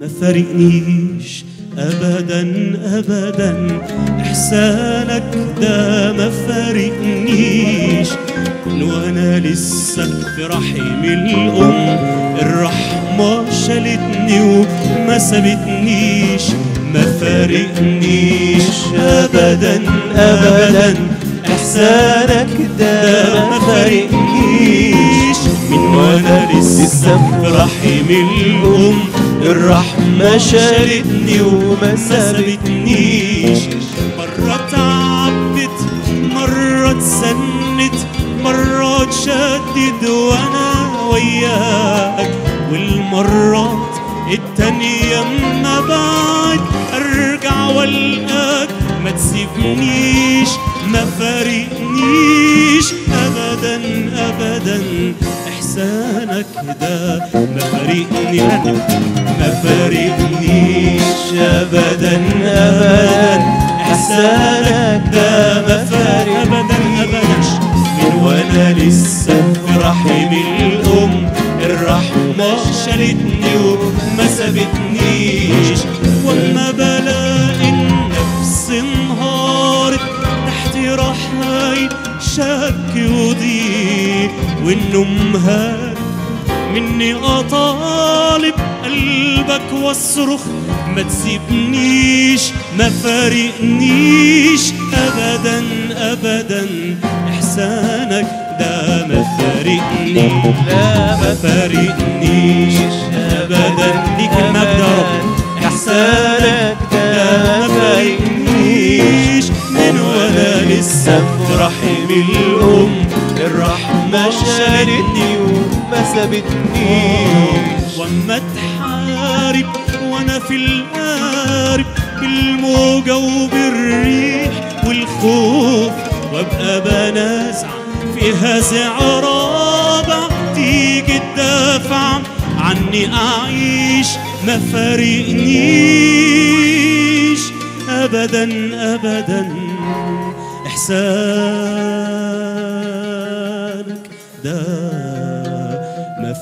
ما فارقنيش ابدا ابدا احسانك ده ما فارقنيش من وانا لسه في رحم الام الرحمه شالتني وما سابتنيش ما فارقنيش ابدا ابدا احسانك ده ما فارقنيش من وانا لسه في رحم الام الرحمه شالتني وما سابتنيش مرة تعبت مرة اتسنت مرة اتشدد وانا وياك والمرات التانية اما بعد ارجع والقاك ما تسيبنيش ما فارقنيش ابدا ابدا احسانك ده ما فارقني ما فارقنيش ابدا ابدا احسانك ده ما فارق ابدا ابدا من وانا لسه في رحم الام الرحمه شالتني وما سابتنيش واما بلاقي النفس انهارت تحت رحاي شك وضيق والنوم هارب مني اطالب قلبك واصرخ ما تسيبنيش ما فارقنيش ابدا ابدا احسانك ده ما فارقني لا ما فارقنيش ابدا ليك المجد يا رب احسانك ده ما فارقنيش من وانا لسه في رحم الام الرحمه شالتني وما سابتنيش واما تحارب وانا في القارب بالموجة وبالريح والخوف وابقى بنازع في هزع رابع تيجي تدافع عني اعيش ما فارقنيش ابدا ابدا احسانك ده ما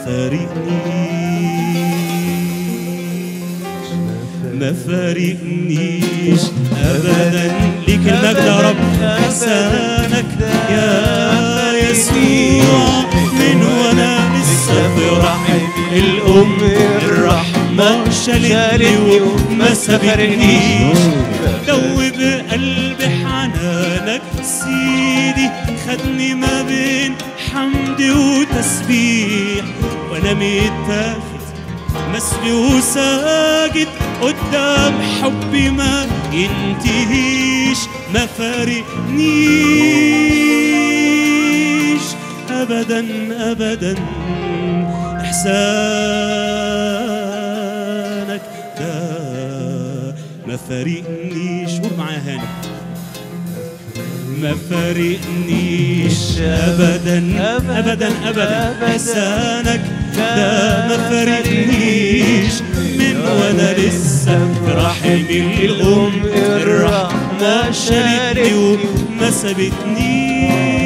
فارقنيش ما فارقنيش ابدا ليك المجد يا رب احسانك يا يسوع من وانا لسه في رحم الام الرحمه شالتني وما سابتنيش دوب قلبي حنانك سيدي خدني ما بين حمد وتسبيح وانا متاخد مسبي وساجد قدام حبي ما ينتهيش ما فارقنيش ابدا ابدا احسانك ده ما فارقنيش قول معايا هاني ما فارقنيش ابدا ابدا ابدا احسانك ده ما فارقنيش من وانا لسه في رحم الام الرحمه شالتني وما سابتنيش